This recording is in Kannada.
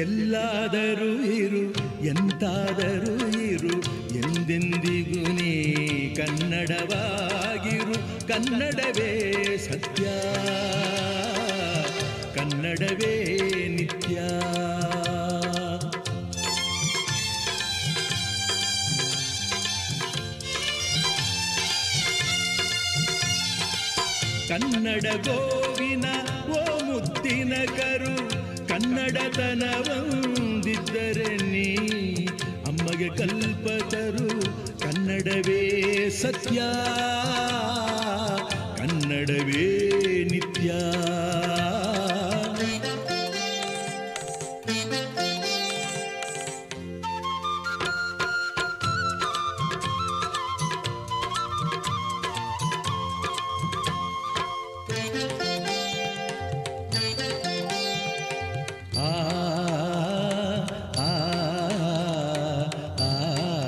ಎಲ್ಲಾದರೂ ಇರು ಎಂತಾದರೂ ಇರು ಎಂದೆಂದಿಗೂ ನೀ ಕನ್ನಡವಾಗಿರು ಕನ್ನಡವೇ ಸತ್ಯ ಕನ್ನಡವೇ ನಿತ್ಯ ಕನ್ನಡ ಗೋವಿನ ಓ ಮುದ್ದಿನ ಕರು ಕನ್ನಡತನವಂದಿದ್ದರೆ ನೀ ಅಮ್ಮಗೆ ಕಲ್ಪತರು ಕನ್ನಡವೇ ಸತ್ಯ ಕನ್ನಡವೇ ನಿತ್ಯ